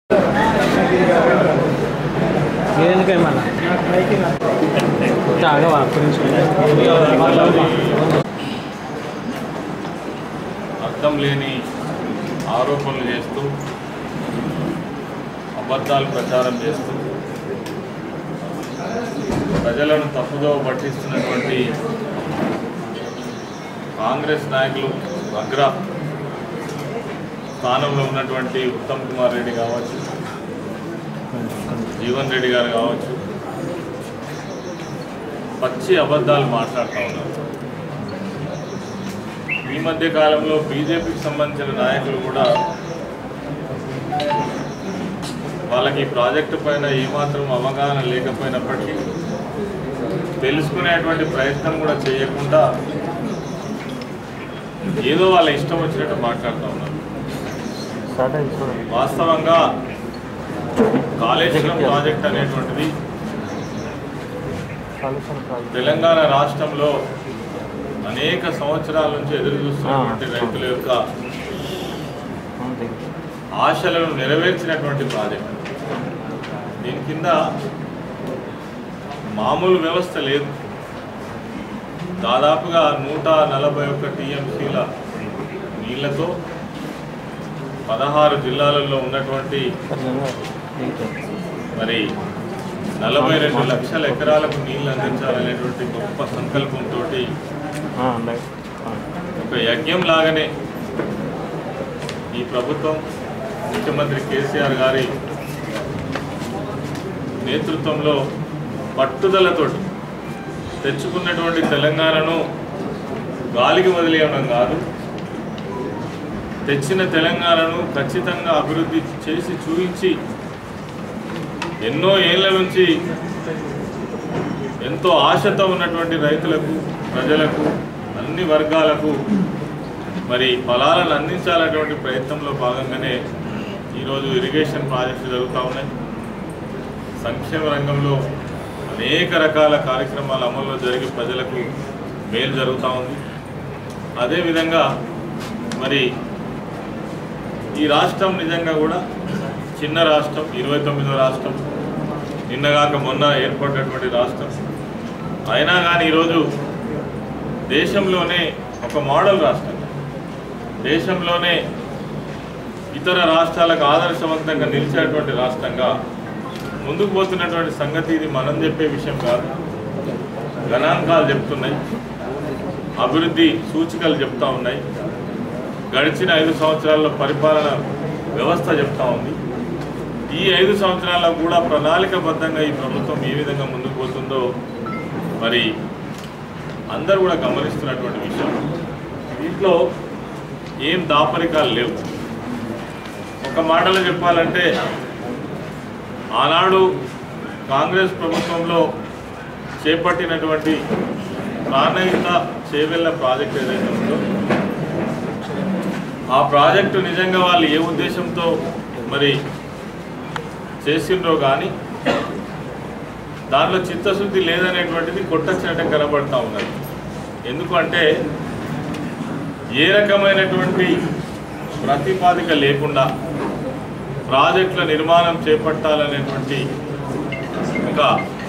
ఎందుకే మళ్ళా ఆగవా గురించి అర్థం లేని ఆరోపణలు చేస్తూ అబద్ధాలు ప్రచారం చేస్తూ ప్రజలను తప్పుదో పట్టిస్తున్నటువంటి కాంగ్రెస్ నాయకులు అగ్ర స్థానంలో ఉన్నటువంటి ఉత్తమ్ కుమార్ రెడ్డి కావచ్చు జీవన్ రెడ్డి గారు కావచ్చు పచ్చి అబద్ధాలు మాట్లాడుతూ ఉన్నారు ఈ మధ్య కాలంలో బీజేపీకి సంబంధించిన నాయకులు కూడా వాళ్ళకి ఈ ప్రాజెక్టు పైన ఏమాత్రం అవగాహన లేకపోయినప్పటికీ తెలుసుకునేటువంటి ప్రయత్నం కూడా చేయకుండా ఏదో వాళ్ళ ఇష్టం వచ్చినట్టు మాట్లాడుతూ ఉన్నారు వాస్తవంగా కాళేశ్వరం ప్రాజెక్ట్ అనేటువంటిది తెలంగాణ రాష్ట్రంలో అనేక సంవత్సరాల నుంచి ఎదురు చూస్తున్నటువంటి రైతుల యొక్క ఆశలను నెరవేర్చినటువంటి ప్రాజెక్ట్ దీని కింద మామూలు వ్యవస్థ లేదు దాదాపుగా నూట నలభై ఒక్క టీఎంసీల నీళ్లతో పదహారు జిల్లాలలో ఉన్నటువంటి మరి నలభై రెండు లక్షల ఎకరాలకు నీళ్లు అందించాలనేటువంటి గొప్ప సంకల్పంతో ఒక యజ్ఞం లాగానే ఈ ప్రభుత్వం ముఖ్యమంత్రి కేసీఆర్ గారి నేతృత్వంలో పట్టుదలతోటి తెచ్చుకున్నటువంటి తెలంగాణను గాలికి వదిలేయడం కాదు తెచ్చిన తెలంగాణను ఖచ్చితంగా అభివృద్ధి చేసి చూపించి ఎన్నో ఏళ్ల నుంచి ఎంతో ఆశతో ఉన్నటువంటి రైతులకు ప్రజలకు అన్ని వర్గాలకు మరి ఫలాలను అందించాలనేటువంటి ప్రయత్నంలో భాగంగానే ఈరోజు ఇరిగేషన్ ప్రాజెక్టులు జరుగుతూ ఉన్నాయి సంక్షేమ రంగంలో అనేక రకాల కార్యక్రమాలు అమల్లో జరిగి ప్రజలకు మేలు జరుగుతూ ఉంది అదేవిధంగా మరి ఈ రాష్ట్రం నిజంగా కూడా చిన్న రాష్ట్రం ఇరవై తొమ్మిదో రాష్ట్రం నిన్నగాక మొన్న ఏర్పడినటువంటి రాష్ట్రం అయినా కానీ ఈరోజు దేశంలోనే ఒక మోడల్ రాష్ట్రం దేశంలోనే ఇతర రాష్ట్రాలకు ఆదర్శవంతంగా నిలిచేటువంటి రాష్ట్రంగా ముందుకు పోతున్నటువంటి సంగతి ఇది మనం చెప్పే విషయం కాదు గణాంకాలు చెప్తున్నాయి అభివృద్ధి సూచికలు చెప్తా ఉన్నాయి గడిచిన ఐదు సంవత్సరాల్లో పరిపాలన వ్యవస్థ చెప్తా ఉంది ఈ ఐదు సంవత్సరాల్లో కూడా ప్రణాళికబద్ధంగా ఈ ప్రభుత్వం ఏ విధంగా ముందుకు పోతుందో మరి అందరూ కూడా గమనిస్తున్నటువంటి విషయం దీంట్లో ఏం దాపరికాలు లేవు ఒక మాటలో చెప్పాలంటే ఆనాడు కాంగ్రెస్ ప్రభుత్వంలో చేపట్టినటువంటి ప్రాణహిత చేవెళ్ళ ప్రాజెక్ట్ ఏదైతే ఉందో ఆ ప్రాజెక్టు నిజంగా వాళ్ళు ఏ ఉద్దేశంతో మరి చేసిండ్రో కానీ దానిలో చిత్తశుద్ధి లేదనేటువంటిది కొట్టచ్చినట్టు కనబడతా ఉన్నది ఎందుకంటే ఏ రకమైనటువంటి ప్రతిపాదిక లేకుండా ప్రాజెక్టుల నిర్మాణం చేపట్టాలనేటువంటి ఒక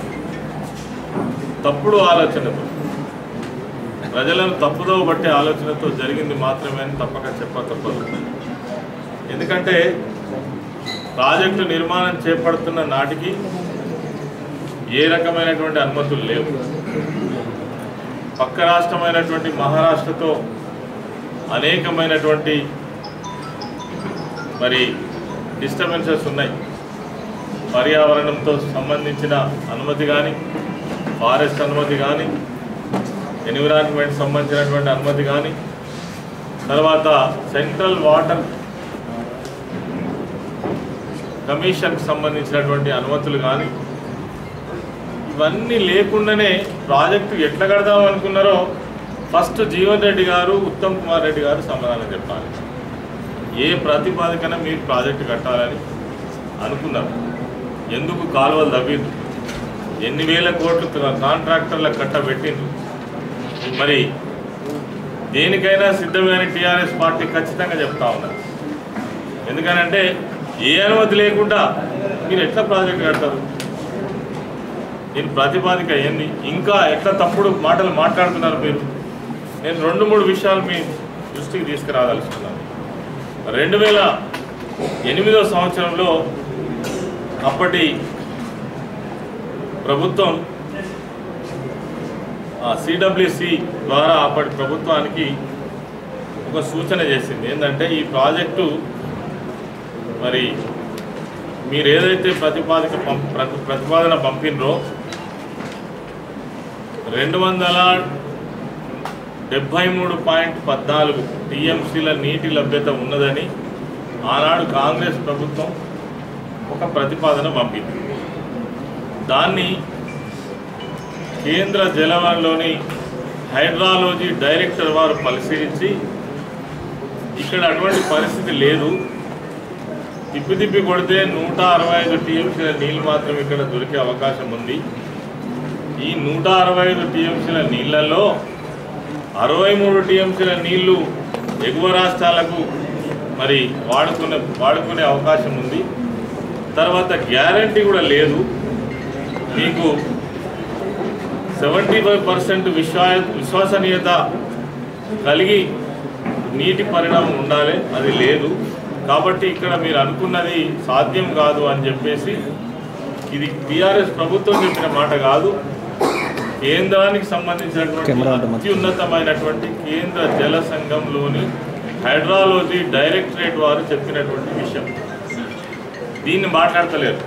తప్పుడు ఆలోచనతో ప్రజలను తప్పుదోవ బట్టే ఆలోచనతో జరిగింది మాత్రమే అని తప్పక చెప్ప తప్పదు ఎందుకంటే ప్రాజెక్టు నిర్మాణం చేపడుతున్న నాటికి ఏ రకమైనటువంటి అనుమతులు లేవు పక్క రాష్ట్రమైనటువంటి మహారాష్ట్రతో అనేకమైనటువంటి మరి డిస్టర్బెన్సెస్ ఉన్నాయి పర్యావరణంతో సంబంధించిన అనుమతి కానీ ఫారెస్ట్ అనుమతి కానీ ఎన్విరాన్మెంట్ సంబంధించినటువంటి అనుమతి కానీ తర్వాత సెంట్రల్ వాటర్ కమిషన్కి సంబంధించినటువంటి అనుమతులు కానీ ఇవన్నీ లేకుండానే ప్రాజెక్టు ఎట్లా కడదాం అనుకున్నారో ఫస్ట్ జీవన్ రెడ్డి గారు ఉత్తమ్ కుమార్ రెడ్డి గారు సమాధానం చెప్పాలి ఏ ప్రతిపాదికన మీరు ప్రాజెక్టు కట్టాలని అనుకున్నారు ఎందుకు కాలువలు తవ్విండ్రు ఎన్ని వేల కోట్లు కాంట్రాక్టర్లకు కట్టబెట్టిండ్రు మరి దేనికైనా సిద్ధమైన టీఆర్ఎస్ పార్టీ ఖచ్చితంగా చెప్తా ఉన్నారు ఎందుకనంటే ఏ అనుమతి లేకుండా మీరు ఎట్లా ప్రాజెక్ట్ కడతారు నేను ప్రతిపాదిక ఏంది ఇంకా ఎట్లా తప్పుడు మాటలు మాట్లాడుతున్నారు మీరు నేను రెండు మూడు విషయాలు మీ దృష్టికి తీసుకురాదలుచుకున్నాను రెండు వేల ఎనిమిదో సంవత్సరంలో అప్పటి ప్రభుత్వం సిడబ్ల్యూసి ద్వారా అప్పటి ప్రభుత్వానికి ఒక సూచన చేసింది ఏంటంటే ఈ ప్రాజెక్టు మరి మీరు ఏదైతే ప్రతిపాదిక పం- ప్రతి- ప్రతిపాదన పంపినరో రెండు వందల డెబ్భై మూడు పాయింట్ పద్నాలుగు టీఎంసీల నీటి లభ్యత ఉన్నదని ఆనాడు కాంగ్రెస్ ప్రభుత్వం ఒక ప్రతిపాదన పంపింది దాన్ని కేంద్ర జలవనరులోని హైడ్రాలజీ డైరెక్టర్ వారు పరిశీలించి ఇక్కడ అటువంటి పరిస్థితి లేదు తిప్పి తిప్పి కొడితే నూట అరవై ఐదు టీఎంసీల నీళ్ళు మాత్రం ఇక్కడ దొరికే అవకాశం ఉంది ఈ నూట అరవై ఐదు టీఎంసీల నీళ్లలో అరవై మూడు టీఎంసీల నీళ్లు ఎగువ రాష్ట్రాలకు మరి వాడుకునే వాడుకునే అవకాశం ఉంది తర్వాత గ్యారంటీ కూడా లేదు మీకు సెవెంటీ ఫైవ్ పర్సెంట్ విశ్వా విశ్వసనీయత కలిగి నీటి పరిణామం ఉండాలి అది లేదు కాబట్టి ఇక్కడ మీరు అనుకున్నది సాధ్యం కాదు అని చెప్పేసి ఇది టీఆర్ఎస్ ప్రభుత్వం చెప్పిన మాట కాదు కేంద్రానికి సంబంధించినటువంటి కెమెరా ఉంటుంది. అత్యున్నతమైనటువంటి కేంద్ర జల సంఘంలోని హైడ్రాలజీ డైరెక్టరేట్ వారు చెప్పినటువంటి విషయం దీన్ని మాట్లాడతలేరు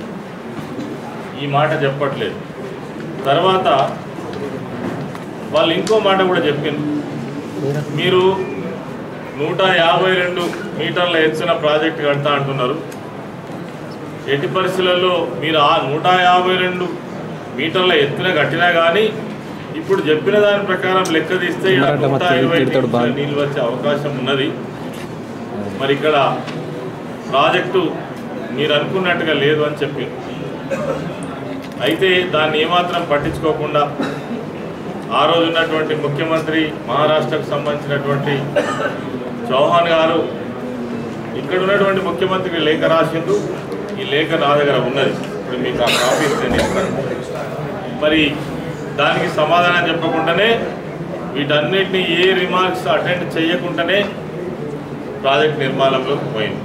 ఈ మాట చెప్పట్లేదు తర్వాత వాళ్ళు ఇంకో మాట కూడా చెప్పింది మీరు నూట యాభై రెండు మీటర్ల ఎత్తున ప్రాజెక్ట్ కడతా అంటున్నారు ఎట్టి పరిస్థితులలో మీరు ఆ నూట యాభై రెండు మీటర్ల ఎత్తున కట్టినా కానీ ఇప్పుడు చెప్పిన దాని ప్రకారం లెక్క తీస్తే ఈడ మరాఠా నూట మొత్తం ఇరవై తిడతాడు బాగా. టీఎంసీల నీళ్ళు వచ్చే అవకాశం ఉన్నది మరి ఇక్కడ ప్రాజెక్టు మీరు అనుకున్నట్టుగా లేదు అని చెప్పి అయితే దాన్ని ఏమాత్రం పట్టించుకోకుండా ఆ రోజు ఉన్నటువంటి ముఖ్యమంత్రి మహారాష్ట్రకు సంబంధించినటువంటి చౌహాన్ గారు ఇక్కడ ఉన్నటువంటి ముఖ్యమంత్రికి లేఖ రాసిండు ఈ లేఖ నా దగ్గర ఉన్నది ఇప్పుడు మీకు ఆ కాపీ ఇస్తే నేను ఇస్తాను. మరి దానికి సమాధానం చెప్పకుండానే వీటన్నిటిని ఏ రిమార్క్స్ అటెండ్ చేయకుండానే ప్రాజెక్ట్ నిర్మాణంలోకి పోయింది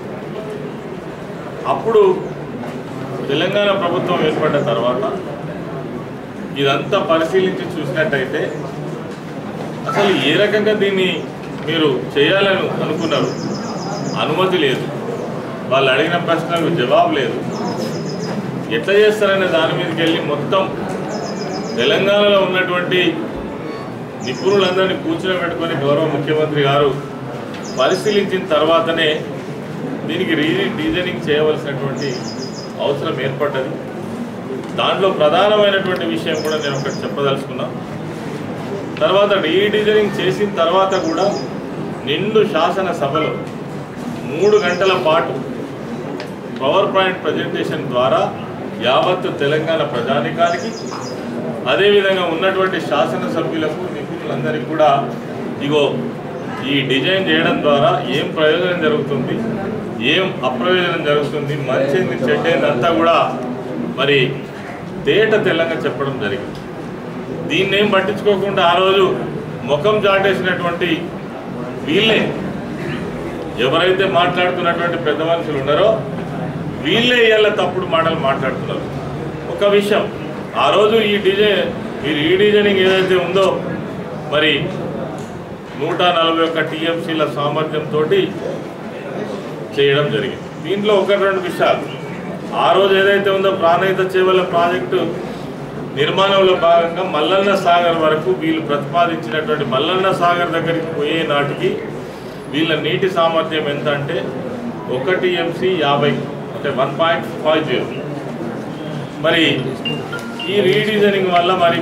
అప్పుడు తెలంగాణ ప్రభుత్వం ఏర్పడ్డ తర్వాత ఇదంతా పరిశీలించి చూసినట్టయితే అసలు ఏ రకంగా దీన్ని మీరు చేయాలని అనుకున్నారు అనుమతి లేదు వాళ్ళు అడిగిన ప్రశ్నలకు జవాబు లేదు ఎట్లా చేస్తారనే దాని మీదకి వెళ్ళి మొత్తం తెలంగాణలో ఉన్నటువంటి నిపుణులందరినీ కూర్చొని పెట్టుకొని గౌరవ ముఖ్యమంత్రి గారు పరిశీలించిన తర్వాతనే దీనికి రీ డిజైనింగ్ చేయవలసినటువంటి అవసరం ఏర్పడ్డది దాంట్లో ప్రధానమైనటువంటి విషయం కూడా నేను ఒకటి చెప్పదలుచుకున్నా తర్వాత రీడిజైనింగ్ చేసిన తర్వాత కూడా నిండు శాసనసభలో మూడు గంటల పాటు పవర్ పాయింట్ ప్రజెంటేషన్ ద్వారా యావత్తు తెలంగాణ ప్రజానికానికి అదేవిధంగా ఉన్నటువంటి శాసనసభ్యులకు నిపుణులందరికీ కూడా ఇగో ఈ డిజైన్ చేయడం ద్వారా ఏం ప్రయోజనం జరుగుతుంది ఏం అప్రయోజనం జరుగుతుంది మంచిది చెడ్డేది అంతా కూడా మరి తేట తెల్లంగా చెప్పడం జరిగింది దీన్ని ఏం పట్టించుకోకుండా ఆ రోజు ముఖం చాటేసినటువంటి వీళ్ళే ఎవరైతే మాట్లాడుతున్నటువంటి పెద్ద మనుషులు ఉన్నారో వీళ్ళే ఇవాళ తప్పుడు మాటలు మాట్లాడుతున్నారు ఒక విషయం ఆ రోజు ఈ డిజైన్ మీరు ఈ డిజైనింగ్ ఏదైతే ఉందో మరి నూట నలభై ఒక్క టీఎంసీల సామర్థ్యంతో చేయడం జరిగింది దీంట్లో ఒకటి రెండు విషయాలు ఆ రోజు ఏదైతే ఉందో ప్రాణహిత చేవల ప్రాజెక్టు నిర్మాణంలో భాగంగా మల్లన్న సాగర్ వరకు వీళ్ళు ప్రతిపాదించినటువంటి మల్లన్న సాగర్ దగ్గరికి పోయే నాటికి వీళ్ళ నీటి సామర్థ్యం ఎంత అంటే ఒకటి ఎంసీ యాభై అంటే వన్ పాయింట్ ఫైవ్ జీరో మరి ఈ రీడిజైనింగ్ వల్ల మరి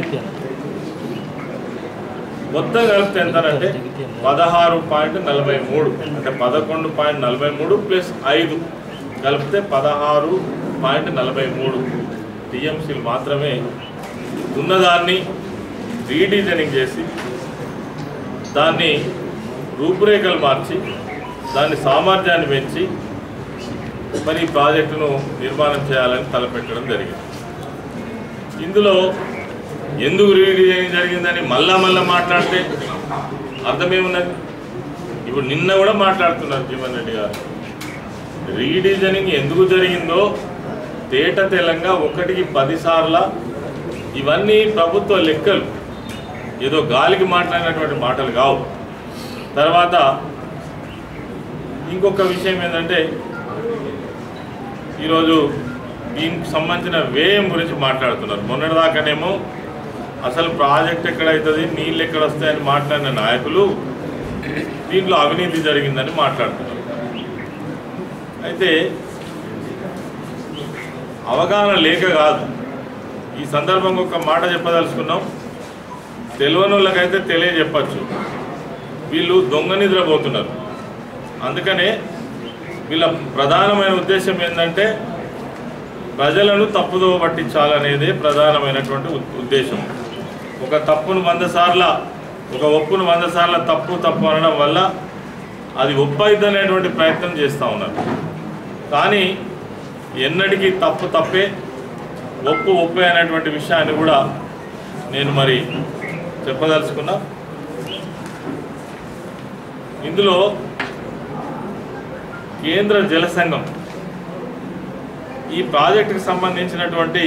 మొత్తం కలిపితే ఎంతనంటే పదహారు పాయింట్ నలభై మూడు అంటే పదకొండు పాయింట్ నలభై మూడు ప్లస్ ఐదు కలిపితే పదహారు పాయింట్ నలభై మూడు టీఎంసీలు మాత్రమే ఉన్నదాన్ని రీడిజైనింగ్ చేసి దాన్ని రూపురేఖలు మార్చి దాని సామర్థ్యాన్ని పెంచి మరి ఈ ప్రాజెక్టును నిర్మాణం చేయాలని తలపెట్టడం జరిగింది ఇందులో ఎందుకు రీడిజైనింగ్ జరిగిందని మళ్ళా మళ్ళా మాట్లాడితే అర్థమేమున్నది ఇప్పుడు నిన్న కూడా మాట్లాడుతున్నారు జీవన్ రెడ్డి గారు రీడిజైనింగ్ ఎందుకు జరిగిందో తేట తెలంగా ఒకటికి పదిసార్ల ఇవన్నీ ప్రభుత్వ లెక్కలు ఏదో గాలికి మాట్లాడినటువంటి మాటలు కావు తర్వాత ఇంకొక విషయం ఏంటంటే ఈరోజు దీనికి సంబంధించిన వ్యయం గురించి మాట్లాడుతున్నారు మొన్నటిదాకానేమో అసలు ప్రాజెక్ట్ ఎక్కడవుతుంది నీళ్ళు ఎక్కడ వస్తాయని మాట్లాడిన నాయకులు దీంట్లో అవినీతి జరిగిందని మాట్లాడుతున్నారు అయితే అవగాహన లేక కాదు ఈ సందర్భంగా ఒక మాట చెప్పదలుచుకున్నాం తెలియని వాళ్ళకైతే తెలియజెప్పచ్చు వీళ్ళు దొంగ నిద్రపోతున్నారు అందుకనే వీళ్ళ ప్రధానమైన ఉద్దేశం ఏంటంటే ప్రజలను తప్పుదో పట్టించాలనేదే ప్రధానమైనటువంటి ఉద్- ఉద్దేశం ఒక తప్పును వంద సార్ల ఒక ఒప్పును వంద సార్ల తప్పు తప్పు అనడం వల్ల అది ఒప్పైద్ది అనేటువంటి ప్రయత్నం చేస్తూ ఉన్నారు కానీ ఎన్నటికీ తప్పు తప్పే ఒప్పు ఒప్పే అనేటువంటి విషయాన్ని కూడా నేను మరి చెప్పదలుచుకున్నా ఇందులో కేంద్ర జల సంఘం ఈ ప్రాజెక్టుకి సంబంధించినటువంటి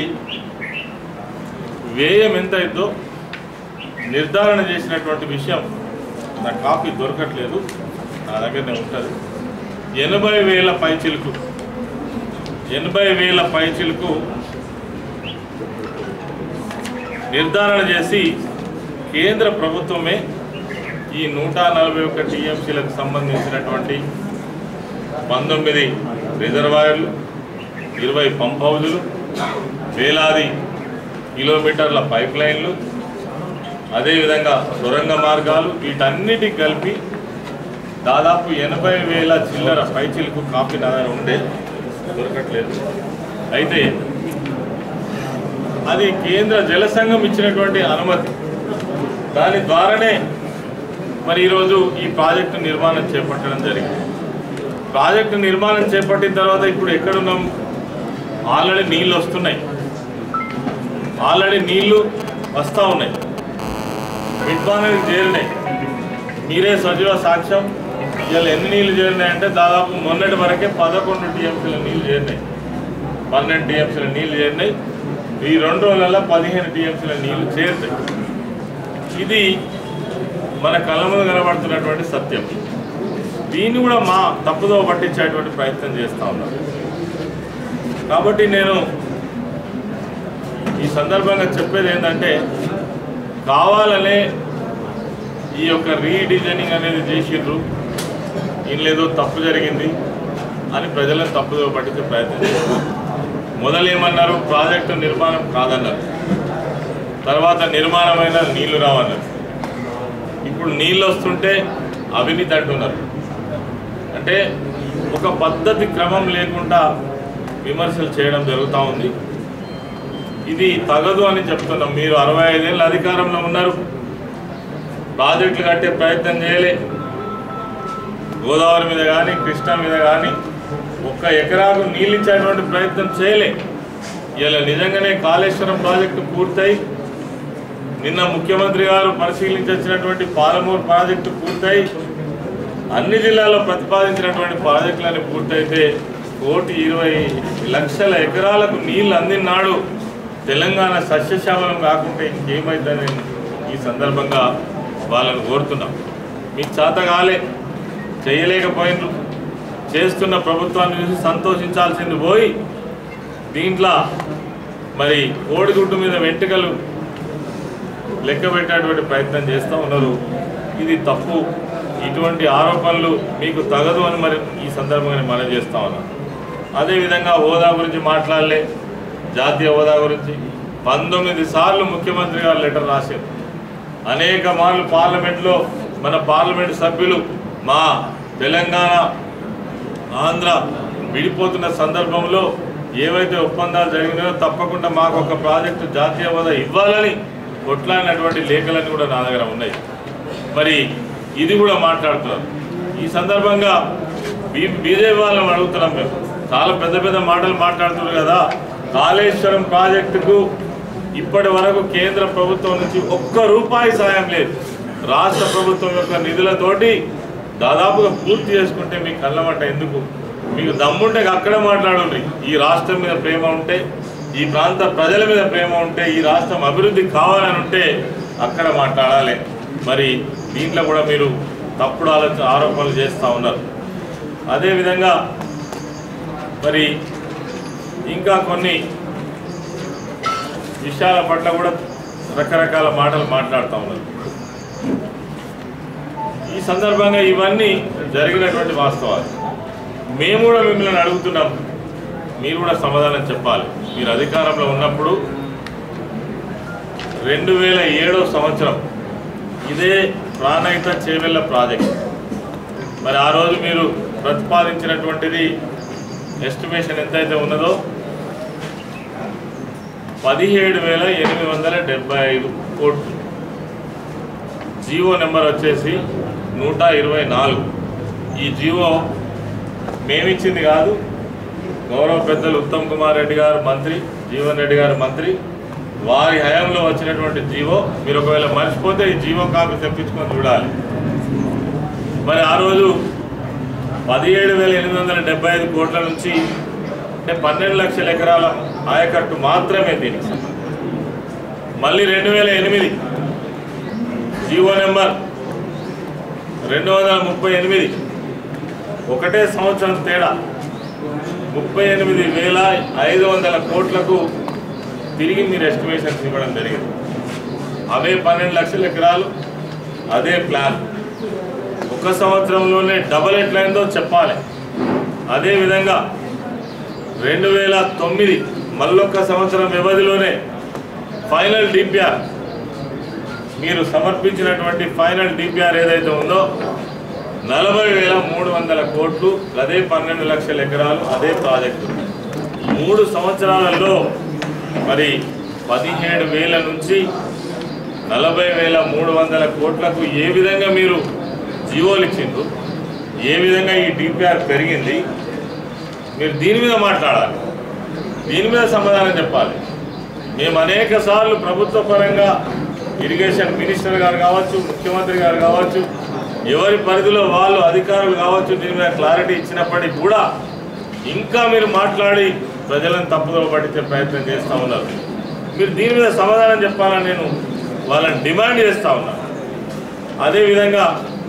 వ్యయం ఎంత అయిద్దో నిర్ధారణ చేసినటువంటి విషయం నా కాపీ దొరకట్లేదు నా దగ్గరనే ఉంటుంది ఎనభై వేల పైచిలుకు ఎనభై వేల పైచిలుకు నిర్ధారణ చేసి కేంద్ర ప్రభుత్వమే ఈ నూట నలభై ఒక్క టీఎంసీలకు సంబంధించినటువంటి పంతొమ్మిది రిజర్వాయర్లు ఇరవై పంప్ హౌజులు వేలాది కిలోమీటర్ల పైప్ లైన్లు అదేవిధంగా సొరంగ మార్గాలు వీటన్నిటికి కలిపి దాదాపు ఎనభై వేల చిల్లర పైచిలకు కాపీ నా దగ్గర ఉండే దొరకట్లేదు అయితే అది కేంద్ర జల సంఘం ఇచ్చినటువంటి అనుమతి దాని ద్వారానే మరి ఈరోజు ఈ ప్రాజెక్టు నిర్మాణం చేపట్టడం జరిగింది ప్రాజెక్టు నిర్మాణం చేపట్టిన తర్వాత ఇప్పుడు ఎక్కడున్నాం ఆల్రెడీ నీళ్ళు వస్తున్నాయి ఆల్రెడీ నీళ్లు వస్తూ ఉన్నాయి మిడ్బానికి చేరినాయి మీరే సజీవ సాక్ష్యం ఇవాళ ఎన్ని నీళ్లు చేరినాయంటే దాదాపు మొన్నటి వరకే పదకొండు టీఎంసీల నీళ్లు చేరినాయి పన్నెండు టీఎంసీల నీళ్లు చేరినాయి ఈ రెండు రోజులలో పదిహేను టీఎంసీల నీళ్లు చేరుతాయి ఇది మన కళ్ళ ముందు కనబడుతున్నటువంటి సత్యం దీన్ని కూడా మా తప్పుదో పట్టించేటువంటి ప్రయత్నం చేస్తూ ఉన్నారు కాబట్టి నేను ఈ సందర్భంగా చెప్పేది ఏంటంటే కావాలనే ఈ యొక్క రీడిజైనింగ్ అనేది చేసిండ్రు ఏదో తప్పు జరిగింది అని ప్రజలను తప్పుదో పట్టించే ప్రయత్నం చేశారు మొదలు ఏమన్నారు ప్రాజెక్టు నిర్మాణం కాదన్నారు తర్వాత నిర్మాణమైన నీళ్లు రావన్నారు ఇప్పుడు నీళ్ళు వస్తుంటే అవినీతి అంటున్నారు అంటే ఒక పద్ధతి క్రమం లేకుండా విమర్శలు చేయడం జరుగుతూ ఉంది ఇది తగదు అని చెప్తున్నాం మీరు అరవై ఐదేళ్ళు అధికారంలో ఉన్నారు ప్రాజెక్టులు కట్టే ప్రయత్నం చేయలే గోదావరి మీద కానీ కృష్ణా మీద కానీ ఒక్క ఎకరాకు నీళ్ళు ఇచ్చేటువంటి ప్రయత్నం చేయలే ఇలా నిజంగానే కాళేశ్వరం ప్రాజెక్టు పూర్తయి నిన్న ముఖ్యమంత్రి గారు పరిశీలించొచ్చినటువంటి పాలమూరు ప్రాజెక్టు పూర్తయి అన్ని జిల్లాల్లో ప్రతిపాదించినటువంటి ప్రాజెక్టులన్నీ పూర్తయితే కోటి ఇరవై లక్షల ఎకరాలకు నీళ్లు అందినాడు తెలంగాణ సస్యశ్యామలం కాకుండా ఇంకేమైందని ఈ సందర్భంగా వాళ్ళని కోరుతున్నాం మీకు చేత కాలే చేయలేకపోయినరు చేస్తున్న ప్రభుత్వాన్ని చూసి సంతోషించాల్సింది పోయి దీంట్లో మరి కోడిగుడ్డు మీద వెంట్రుకలు లెక్క పెట్టేటువంటి ప్రయత్నం చేస్తూ ఉన్నారు ఇది తప్పు ఇటువంటి ఆరోపణలు మీకు తగదు అని మరి ఈ సందర్భంగా మనం చేస్తా ఉన్నాం అదేవిధంగా హోదా గురించి మాట్లాడలే జాతీయ హోదా గురించి పంతొమ్మిది సార్లు ముఖ్యమంత్రి గారు లెటర్ రాశారు అనేక మార్లు పార్లమెంట్లో మన పార్లమెంట్ సభ్యులు మా తెలంగాణ ఆంధ్ర విడిపోతున్న సందర్భంలో ఏవైతే ఒప్పందాలు జరిగినాయో తప్పకుండా మాకు ఒక ప్రాజెక్టు జాతీయ హోదా ఇవ్వాలని కొట్లాడినటువంటి లేఖలన్నీ కూడా నా దగ్గర ఉన్నాయి మరి ఇది కూడా మాట్లాడుతున్నారు ఈ సందర్భంగా బీ బీజేపీ వాళ్ళని అడుగుతున్నాం మేము చాలా పెద్ద పెద్ద మాటలు మాట్లాడుతున్నారు కదా కాళేశ్వరం ప్రాజెక్టుకు ఇప్పటి వరకు కేంద్ర ప్రభుత్వం నుంచి ఒక్క రూపాయి సాయం లేదు రాష్ట్ర ప్రభుత్వం యొక్క నిధులతోటి దాదాపుగా పూర్తి చేసుకుంటే మీకు కళ్ళమంట ఎందుకు మీకు దమ్ముంటే అక్కడే మాట్లాడండి ఈ రాష్ట్రం మీద ప్రేమ ఉంటే ఈ ప్రాంత ప్రజల మీద ప్రేమ ఉంటే ఈ రాష్ట్రం అభివృద్ధి కావాలని ఉంటే అక్కడ మాట్లాడాలి మరి దీంట్లో కూడా మీరు తప్పుడు ఆలోచన ఆరోపణలు చేస్తూ ఉన్నారు అదేవిధంగా మరి ఇంకా కొన్ని విషయాల పట్ల కూడా రకరకాల మాటలు మాట్లాడుతూ ఉన్నారు ఈ సందర్భంగా ఇవన్నీ జరిగినటువంటి వాస్తవాలు మేము కూడా మిమ్మల్ని అడుగుతున్నాం మీరు కూడా సమాధానం చెప్పాలి మీరు అధికారంలో ఉన్నప్పుడు రెండు వేల ఏడో సంవత్సరం ఇదే ప్రాణహిత చేవెళ్ళ ప్రాజెక్ట్ మరి ఆ రోజు మీరు ప్రతిపాదించినటువంటిది ఎస్టిమేషన్ ఎంతైతే ఉన్నదో పదిహేడు వేల ఎనిమిది వందల డెబ్బై ఐదు కోట్లు జీవో నెంబర్ వచ్చేసి నూట ఇరవై నాలుగు ఈ జీవో మేమిచ్చింది కాదు గౌరవ పెద్దలు ఉత్తమ్ కుమార్ రెడ్డి గారు మంత్రి జీవన్ రెడ్డి గారు మంత్రి వారి హయాంలో వచ్చినటువంటి జీవో మీరు ఒకవేళ మర్చిపోతే ఈ జీవో కాపీ తెప్పించుకొని చూడాలి మరి ఆ రోజు పదిహేడు వేల ఎనిమిది వందల డెబ్బై ఐదు కోట్ల నుంచి అంటే పన్నెండు లక్షల ఎకరాల ఆయకట్టు మాత్రమే దీనికి సంబంధించి మళ్ళీ రెండు వేల ఎనిమిది జీవో నెంబర్ రెండు వందల ముప్పై ఎనిమిది ఒకటే సంవత్సరం తేడా ముప్పై ఎనిమిది వేల ఐదు వందల కోట్లకు తిరిగి మీరు ఎస్టిమేషన్స్ ఇవ్వడం జరిగింది అవే పన్నెండు లక్షల ఎకరాలు అదే ప్లాన్ ఒక సంవత్సరంలోనే డబల్ ఎట్లయిందో చెప్పాలి అదేవిధంగా రెండు వేల తొమ్మిది మళ్ళొక్క సంవత్సరం వ్యవధిలోనే ఫైనల్ డిపిఆర్ మీరు సమర్పించినటువంటి ఫైనల్ డిపిఆర్ ఏదైతే ఉందో నలభై వేల మూడు వందల కోట్లు అదే పన్నెండు లక్షల ఎకరాలు అదే ప్రాజెక్టు మూడు సంవత్సరాలలో మరి పదిహేడు వేల నుంచి నలభై వేల మూడు వందల కోట్లకు ఏ విధంగా మీరు జీవోలు ఇచ్చిండ్రు ఏ విధంగా ఈ డిపిఆర్ పెరిగింది మీరు దీని మీద మాట్లాడాలి దీని మీద సమాధానం చెప్పాలి మేము అనేక సార్లు ప్రభుత్వ పరంగా ఇరిగేషన్ మినిస్టర్ గారు కావచ్చు ముఖ్యమంత్రి గారు కావచ్చు ఎవరి పరిధిలో వాళ్ళు అధికారులు కావచ్చు దీని మీద క్లారిటీ ఇచ్చినప్పటికీ కూడా ఇంకా మీరు మాట్లాడి ప్రజలను తప్పుదోవ పట్టించే ప్రయత్నం చేస్తూ ఉన్నారు మీరు దీని మీద సమాధానం చెప్పాలని నేను వాళ్ళని డిమాండ్ చేస్తూ ఉన్నాను అదేవిధంగా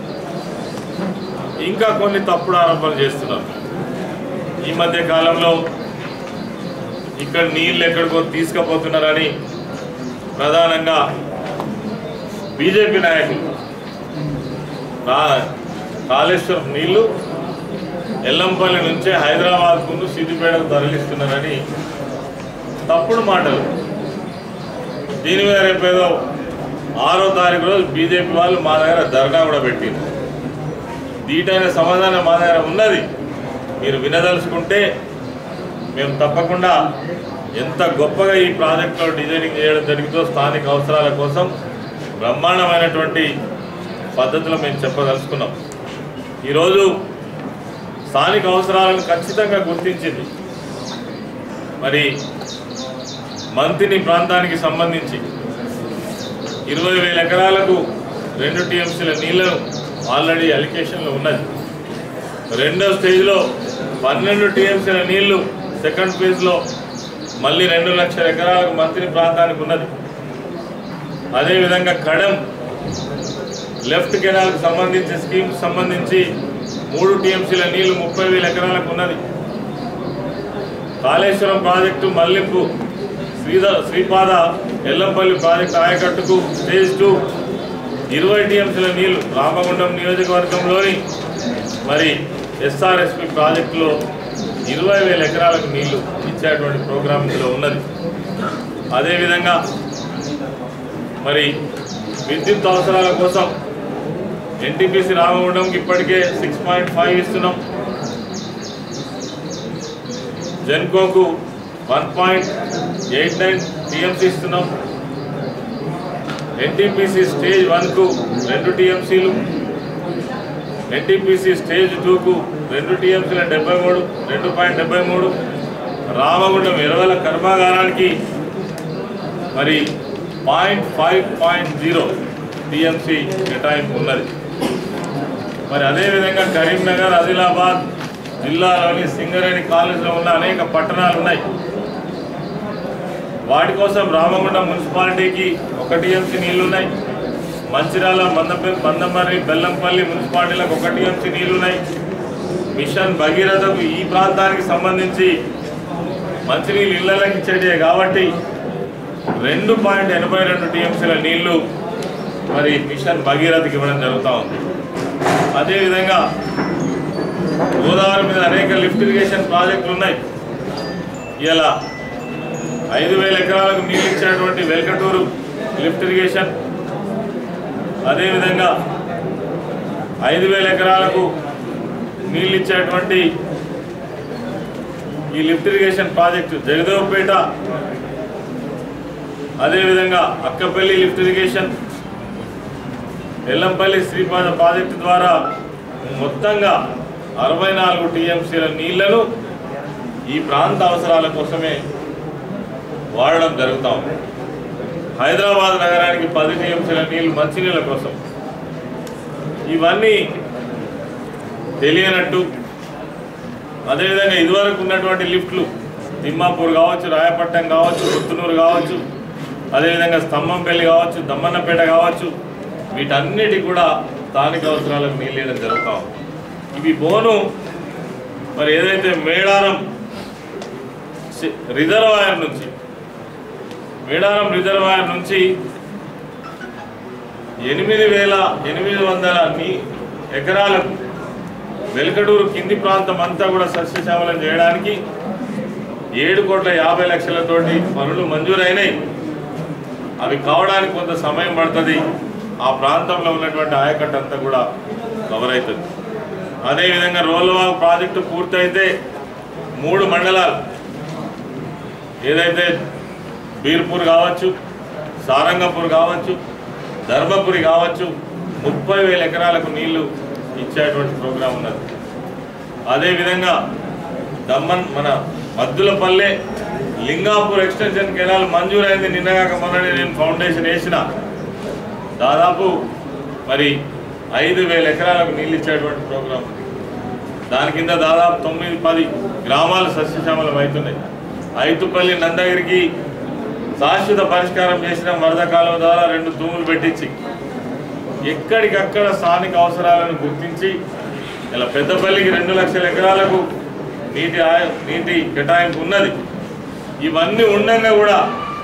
ఇంకా కొన్ని తప్పుడు ఆరోపణలు చేస్తున్నారు ఈ మధ్య కాలంలో ఇక్కడ నీళ్ళు ఎక్కడికో తీసుకుపోతున్నారని ప్రధానంగా బీజేపీ నాయకులు రా- కాళేశ్వరం నీళ్లు ఎల్లంపల్లి నుంచే హైదరాబాద్కు సిద్దిపేటకు తరలిస్తున్నారని తప్పుడు మాటలు దీని మీద రేపేదో ఆరో తారీఖు రోజు బీజేపీ వాళ్ళు మా దగ్గర ధర్నా కూడా పెట్టింది దీటైన సమాధానం మా దగ్గర ఉన్నది మీరు వినదలుచుకుంటే మేము తప్పకుండా ఎంత గొప్పగా ఈ ప్రాజెక్టులో డిజైనింగ్ చేయడం జరిగిందో స్థానిక అవసరాల కోసం బ్రహ్మాండమైనటువంటి పద్ధతిలో మేము చెప్పదలుచుకున్నాం ఈరోజు స్థానిక అవసరాలను ఖచ్చితంగా గుర్తించింది మరి మంతిని ప్రాంతానికి సంబంధించి ఇరవై వేల ఎకరాలకు రెండు టీఎంసీల నీళ్లను ఆల్రెడీ అలికేషన్లో ఉన్నది రెండో స్టేజ్లో పన్నెండు టీఎంసీల నీళ్లు సెకండ్ ఫేజ్లో మళ్ళీ రెండు లక్షల ఎకరాలకు మంత్రి ప్రాంతానికి ఉన్నది అదేవిధంగా కడెం లెఫ్ట్ కెనాల్కి సంబంధించి స్కీమ్ సంబంధించి మూడు టీఎంసీల నీళ్లు ముప్పై వేల ఎకరాలకు ఉన్నది కాళేశ్వరం ప్రాజెక్టు మల్లింపు శ్రీధ శ్రీపాద ఎల్లంపల్లి ప్రాజెక్టు ఆయకట్టుకు స్టేజ్ టూ ఇరవై టీఎంసీల నీళ్లు రామగుండం నియోజకవర్గంలోని మరి ఎస్ఆర్ఎస్పి ప్రాజెక్టులో ఇరవై వేల ఎకరాలకు నీళ్లు ఇచ్చేటువంటి ప్రోగ్రామ్ ఇందులో ఉన్నది అదేవిధంగా మరి విద్యుత్ అవసరాల కోసం ఎన్టీపీసీ రామగుండంకి ఇప్పటికే సిక్స్ పాయింట్ ఫైవ్ ఇస్తున్నాం జెన్కోకు one point eight nine TMC ఇస్తున్నాం ఎన్టీపీసీ స్టేజ్ వన్కు రెండు టీఎంసీలు ఎన్టీపీసీ స్టేజ్ టూకు రెండు టీఎంసీల డెబ్బై మూడు రెండు పాయింట్ డెబ్బై మూడు రామగుండం ఎరువుల కర్మాగారానికి మరి point five point zero TMC కేటాయింపు ఉన్నది మరి అదేవిధంగా కరీంనగర్ ఆదిలాబాద్ జిల్లాలోని సింగరేణి కాలేజీలో ఉన్న అనేక పట్టణాలు ఉన్నాయి వాటి కోసం రామగుండం మున్సిపాలిటీకి ఒక టీఎంసీ నీళ్లు ఉన్నాయి మంచిర్యాల మందపల్లి మందమర్రి బెల్లంపల్లి మున్సిపాలిటీలకు ఒక టీఎంసీ నీళ్లు ఉన్నాయి మిషన్ భగీరథకు ఈ ప్రాంతానికి సంబంధించి మంచినీళ్ళు ఇళ్లకి ఇచ్చేటే కాబట్టి రెండు పాయింట్ ఎనభై రెండు టీఎంసీల నీళ్లు మరి మిషన్ భగీరథకి ఇవ్వడం జరుగుతూ ఉంది అదేవిధంగా గోదావరి మీద అనేక లిఫ్ట్ ఇరిగేషన్ ప్రాజెక్టులు ఉన్నాయి ఇలా ఐదు వేల ఎకరాలకు నీళ్ళు ఇచ్చినటువంటి వెల్కటూరు లిఫ్ట్ ఇరిగేషన్ అదేవిధంగా ఐదు వేల ఎకరాలకు నీళ్ళు ఇచ్చేటువంటి ఈ లిఫ్ట్ ఇరిగేషన్ ప్రాజెక్టు జగదేవపేట అదేవిధంగా Akkapalli lift irrigation Yellampalli Sripada project ద్వారా మొత్తంగా అరవై నాలుగు టీఎంసీల నీళ్లను ఈ ప్రాంత అవసరాల కోసమే వాడడం జరుగుతూ ఉంది హైదరాబాద్ నగరానికి పది టీఎంసీల నీళ్లు మంచినీళ్ళ కోసం ఇవన్నీ తెలియనట్టు అదేవిధంగా ఇదివరకు ఉన్నటువంటి లిఫ్ట్లు తిమ్మాపూర్ కావచ్చు రాయపట్నం కావచ్చు పుత్తనూరు కావచ్చు అదేవిధంగా స్తంభంపల్లి కావచ్చు దమ్మన్నపేట కావచ్చు వీటన్నిటి కూడా స్థానిక అవసరాలకు నీళ్ళేయడం జరుగుతూ ఉంది ఇవి బోను మరి ఏదైతే మేడారం సి- రిజర్వాయర్ నుంచి మేడారం రిజర్వాయర్ నుంచి ఎనిమిది వేల ఎనిమిది వందల నీ ఎకరాలకు వెల్కడూరు కింది ప్రాంతం అంతా కూడా సస్యశ్యామలం చేయడానికి ఏడు కోట్ల యాభై లక్షలతోటి పనులు మంజూరైనాయి అవి కావడానికి కొంత సమయం పడుతుంది ఆ ప్రాంతంలో ఉన్నటువంటి ఆయకట్టు అంతా కూడా కవర్ అవుతుంది అదేవిధంగా రోలవాగు ప్రాజెక్టు పూర్తయితే మూడు మండలాలు ఏదైతే బీర్పూర్ కావచ్చు సారంగపూర్ కావచ్చు ధర్మపురి కావచ్చు ముప్పై వేల ఎకరాలకు నీళ్లు ఇచ్చేటువంటి ప్రోగ్రాం ఉన్నది అదేవిధంగా దమ్మన్ మన మద్దులపల్లె లింగాపూర్ ఎక్స్టెన్షన్ కెనాల్ మంజూరైంది నిన్నగాక మొన్ననే నేను ఫౌండేషన్ వేసిన దాదాపు మరి ఐదు వేల ఎకరాలకు నీళ్ళు ఇచ్చేటువంటి ప్రోగ్రాం ఉంది. దాని కింద దాదాపు తొమ్మిది పది గ్రామాలు సస్యశ్యామలం అవుతున్నాయి ఐతుపల్లి నందగిరికి శాశ్వత పరిష్కారం చేసిన వరద కాలువ ద్వారా రెండు తూములు పెట్టించి ఎక్కడికక్కడ స్థానిక అవసరాలను గుర్తించి ఇలా పెద్దపల్లికి రెండు లక్షల ఎకరాలకు నీటి ఆయ నీటి కేటాయింపు ఉన్నది ఇవన్నీ ఉండగా కూడా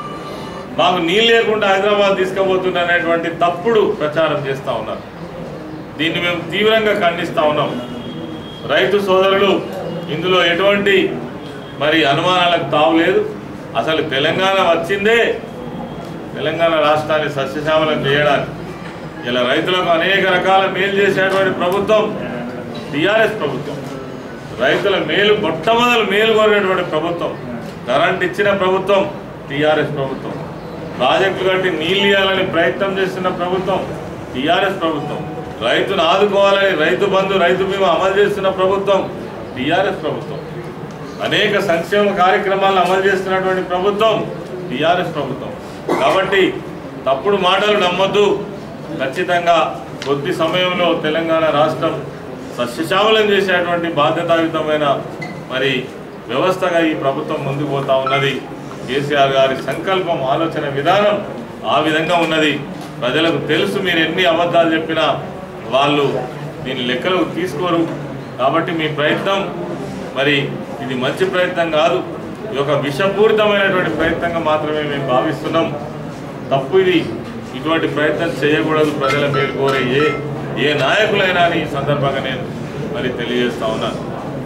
మాకు నీళ్ళు లేకుండా హైదరాబాద్ తీసుకుపోతున్నా అనేటువంటి తప్పుడు ప్రచారం చేస్తూ ఉన్నారు దీన్ని మేము తీవ్రంగా ఖండిస్తూ ఉన్నాం రైతు సోదరులు ఇందులో ఎటువంటి మరి అనుమానాలకు తావు లేదు అసలు తెలంగాణ వచ్చిందే తెలంగాణ రాష్ట్రాన్ని సస్యశ్యామలం చేయడానికి ఇలా రైతులకు అనేక రకాల మేలు చేసేటువంటి ప్రభుత్వం టీఆర్ఎస్ ప్రభుత్వం రైతుల మేలు మొట్టమొదలు మేలు కోరినటువంటి ప్రభుత్వం కరెంట్ ఇచ్చిన ప్రభుత్వం టీఆర్ఎస్ ప్రభుత్వం ప్రాజెక్టులు కట్టి నీళ్ళు ఇవ్వాలని ప్రయత్నం చేస్తున్న ప్రభుత్వం టీఆర్ఎస్ ప్రభుత్వం రైతును ఆదుకోవాలని రైతు బంధు రైతు బీమా అమలు చేస్తున్న ప్రభుత్వం టీఆర్ఎస్ ప్రభుత్వం అనేక సంక్షేమ కార్యక్రమాలను అమలు చేస్తున్నటువంటి ప్రభుత్వం టీఆర్ఎస్ ప్రభుత్వం కాబట్టి తప్పుడు మాటలు నమ్మొద్దు ఖచ్చితంగా కొద్ది సమయంలో తెలంగాణ రాష్ట్రం సస్యశ్యామలం చేసేటువంటి బాధ్యతాయుతమైన మరి వ్యవస్థగా ఈ ప్రభుత్వం ముందుకు పోతా ఉన్నది కేసీఆర్ గారి సంకల్పం ఆలోచన విధానం ఆ విధంగా ఉన్నది ప్రజలకు తెలుసు మీరు ఎన్ని అబద్ధాలు చెప్పినా వాళ్ళు దీని లెక్కలకు తీసుకోరు కాబట్టి మీ ప్రయత్నం మరి ఇది మంచి ప్రయత్నం కాదు ఇది ఒక విషపూరితమైనటువంటి ప్రయత్నంగా మాత్రమే మేము భావిస్తున్నాం తప్పు ఇది ఇటువంటి ప్రయత్నం చేయకూడదు ప్రజల మేలు కోరే ఏ ఏ నాయకులైనా అని ఈ సందర్భంగా నేను మరి తెలియజేస్తా ఉన్నాను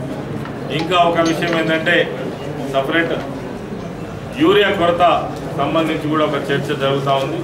ఇంకా ఒక విషయం ఏంటంటే సపరేట్ యూరియా కొరత సంబంధించి కూడా ఒక చర్చ జరుగుతూ ఉంది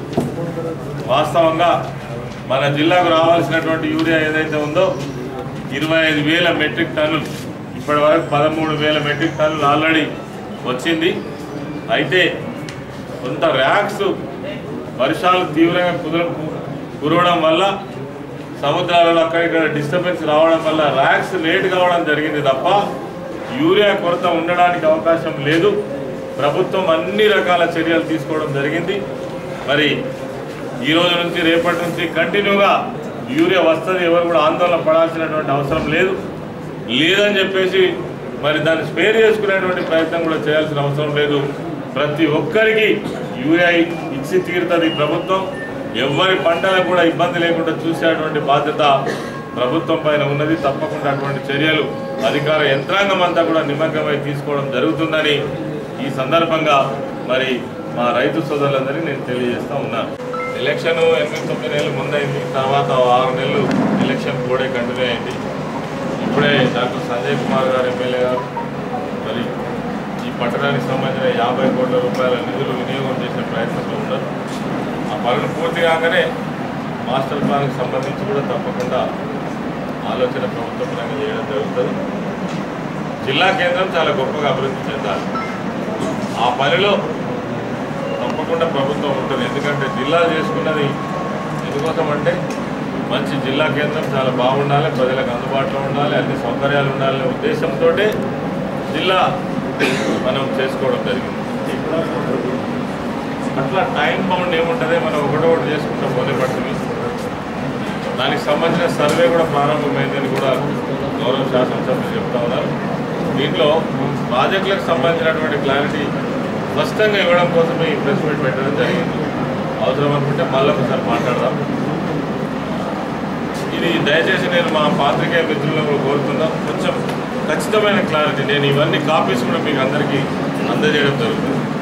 వాస్తవంగా మన జిల్లాకు రావాల్సినటువంటి యూరియా ఏదైతే ఉందో ఇరవై ఐదు వేల మెట్రిక్ టన్నులు ఇప్పటి వరకు పదమూడు వేల మెట్రిక్ టన్నులు ఆల్రెడీ వచ్చింది అయితే కొంత ర్యాక్స్ వర్షాలు తీవ్రంగా కుదర కురవడం వల్ల సముద్రాలలో అక్కడిక్కడ డిస్టర్బెన్స్ రావడం వల్ల ర్యాక్స్ లేట్ కావడం జరిగింది తప్ప యూరియా కొరత ఉండడానికి అవకాశం లేదు ప్రభుత్వం అన్ని రకాల చర్యలు తీసుకోవడం జరిగింది మరి ఈ రోజు నుంచి రేపటి నుంచి కంటిన్యూగా యూరియా వస్తుంది ఎవరు కూడా ఆందోళన పడాల్సినటువంటి అవసరం లేదు లేదని చెప్పేసి మరి దాన్ని స్పేర్ చేసుకునేటువంటి ప్రయత్నం కూడా చేయాల్సిన అవసరం లేదు ప్రతి ఒక్కరికి యూరియా ఇచ్చి తీరుతుంది ప్రభుత్వం ఎవరి పంటలకు కూడా ఇబ్బంది లేకుండా చూసేటువంటి బాధ్యత ప్రభుత్వం పైన ఉన్నది తప్పకుండా అటువంటి చర్యలు అధికార యంత్రాంగం అంతా కూడా నిమగ్నమై తీసుకోవడం జరుగుతుందని ఈ సందర్భంగా మరి మా రైతు సోదరులందరికీ నేను తెలియజేస్తా ఉన్నాను ఎలక్షన్ ఎనిమిది తొమ్మిది నెలలు ముందైంది తర్వాత ఆరు నెలలు ఎలక్షన్ కూడా కంటిన్యూ అయింది ఇప్పుడే డాక్టర్ సంజయ్ కుమార్ గారు ఎమ్మెల్యే గారు మరి ఈ పట్టణానికి సంబంధించిన యాభై కోట్ల రూపాయల నిధులు వినియోగం చేసే ప్రయత్నంలో ఉన్నారు ఆ పనులు పూర్తి కాగానే మాస్టర్ ప్లాన్కి సంబంధించి కూడా తప్పకుండా ఆలోచన ప్రభుత్వ పరంగా చేయడం జరుగుతుంది జిల్లా కేంద్రం చాలా గొప్పగా అభివృద్ధి చెందాలి ఆ పనిలో తప్పకుండా ప్రభుత్వం ఉంటుంది ఎందుకంటే జిల్లాలు చేసుకున్నది ఎందుకోసం అంటే మంచి జిల్లా కేంద్రం చాలా బాగుండాలి ప్రజలకు అందుబాటులో ఉండాలి అన్ని సౌకర్యాలు ఉండాలనే ఉద్దేశంతో జిల్లా మనం చేసుకోవడం జరిగింది అట్లా టైం బౌండ్ ఏముంటుంది మనం ఒకటొకటి చేసుకుంటాం పోతే పడుతుంది దానికి సంబంధించిన సర్వే కూడా ప్రారంభమైందని కూడా గౌరవ శాసనసభ్యులు చెప్తా ఉన్నారు దీంట్లో ప్రాజెక్టులకు సంబంధించినటువంటి క్లారిటీ స్పష్టంగా ఇవ్వడం కోసమే ఈ ప్రెస్ మీట్ పెట్టడం జరిగింది అవసరం అనుకుంటే మళ్ళీ ఒకసారి మాట్లాడదాం ఇది దయచేసి నేను మా పాత్రికేయ మిత్రులను కూడా కోరుతున్నాం కొంచెం ఖచ్చితమైన క్లారిటీ నేను ఇవన్నీ కాపీస్ కూడా మీకు అందరికీ అందజేయడం జరుగుతుంది